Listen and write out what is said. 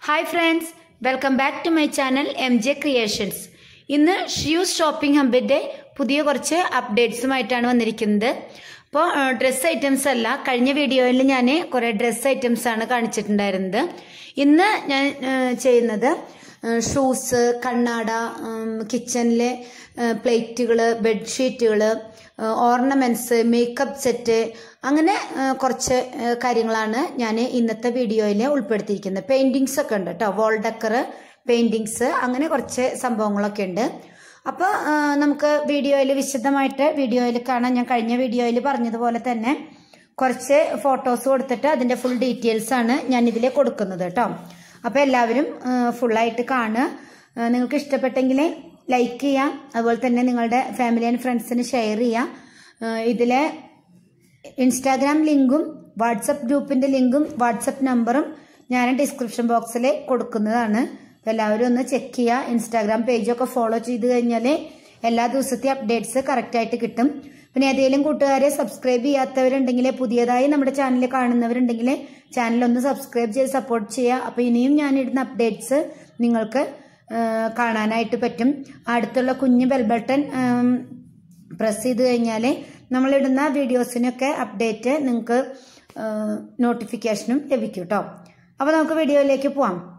hi friends welcome back to my channel M J creations ഇന്ന് shoes shopping ഹബിന്റെ പുതിയ കുറച്ച് അപ്ഡേറ്റ്സുമായിട്ടാണ് വന്നിരിക്കുന്നത് അപ്പോൾ ഡ്രസ്സ് ഐറ്റംസ് അല്ല കഴിഞ്ഞ വീഡിയോയിൽ ഞാൻ കുറേ ഡ്രസ്സ് ഐറ്റംസ് ആണ് കാണിച്ചിട്ടുണ്ടായിരുന്നത് ഇന്ന് ഞാൻ ഏഹ്, ചെയ്യുന്നത് ഷൂസ് കണ്ണാട കിച്ചണിലെ പ്ലേറ്റുകൾ ബെഡ്ഷീറ്റുകൾ ഓർണമെന്റ്സ് മേക്കപ്പ് സെറ്റ് അങ്ങനെ ആ, കുറച്ച് ആ, കാര്യങ്ങളാണ് ഞാൻ ഇന്നത്തെ വീഡിയോയിൽ ഉൾപ്പെടുത്തിയിരിക്കുന്നത് പെയിന്റിങ്സ് ഒക്കെ ഉണ്ട് കേട്ടോ വോൾ ഡെക്കർ പെയിന്റിങ്സ് അങ്ങനെ കുറച്ച് സംഭവങ്ങളൊക്കെ ഉണ്ട് അപ്പോൾ നമുക്ക് വീഡിയോയിൽ വിശദമായിട്ട് വീഡിയോയിൽ കാണാം ഞാൻ കഴിഞ്ഞ വീഡിയോയിൽ പറഞ്ഞതുപോലെ തന്നെ കുറച്ച് ഫോട്ടോസ് കൊടുത്തിട്ട് അതിന്റെ ഫുൾ ഡീറ്റെയിൽസ് ആണ് ഞാൻ ഇതിൽ കൊടുക്കുന്നത് കേട്ടോ അപ്പോൾ എല്ലാവരും ഫുള്ളായിട്ട് കാണുക ആ, നിങ്ങൾക്ക് ഇഷ്ടപ്പെട്ടെങ്കിൽ ലൈക്ക് ചെയ്യാം അതുപോലെ തന്നെ നിങ്ങളുടെ ഫാമിലി ആൻഡ് ഫ്രണ്ട്സിന് ഷെയർ ചെയ്യാം ആ, ഇതിലെ ഇൻസ്റ്റാഗ്രാം ലിങ്കും വാട്സപ്പ് ഗ്രൂപ്പിന്റെ ലിങ്കും വാട്സപ്പ് നമ്പറും ഞാൻ ഡിസ്ക്രിപ്ഷൻ ബോക്സിൽ കൊടുക്കുന്നതാണ് അപ്പോൾ എല്ലാവരും ഒന്ന് ചെക്ക് ചെയ്യുക ഇൻസ്റ്റാഗ്രാം പേജൊക്കെ ഫോളോ ചെയ്ത് കഴിഞ്ഞാൽ എല്ലാ ദിവസത്തെ അപ്ഡേറ്റ്സ് കറക്റ്റായിട്ട് കിട്ടും പിന്നെ ഏതെങ്കിലും കൂട്ടുകാരെ സബ്സ്ക്രൈബ് ചെയ്യാത്തവരുണ്ടെങ്കിൽ പുതിയതായി നമ്മുടെ ചാനൽ കാണുന്നവരുണ്ടെങ്കിൽ ചാനൽ ഒന്ന് സബ്സ്ക്രൈബ് ചെയ്ത് സപ്പോർട്ട് ചെയ്യുക അപ്പോൾ ഇനിയും ഞാൻ ഇടുന്ന അപ്ഡേറ്റ്സ് നിങ്ങൾക്ക് ആ, കാണാനായിട്ട് പറ്റും അടുത്തുള്ള കുഞ്ഞ് ബെൽ ബട്ടൺ പ്രസ് ചെയ്ത് കഴിഞ്ഞാൽ നമ്മളിടുന്ന വീഡിയോസിനൊക്കെ അപ്ഡേറ്റ് നിങ്ങൾക്ക് നോട്ടിഫിക്കേഷനും ലഭിക്കും കേട്ടോ അപ്പോൾ നമുക്ക് വീഡിയോയിലേക്ക് പോവാം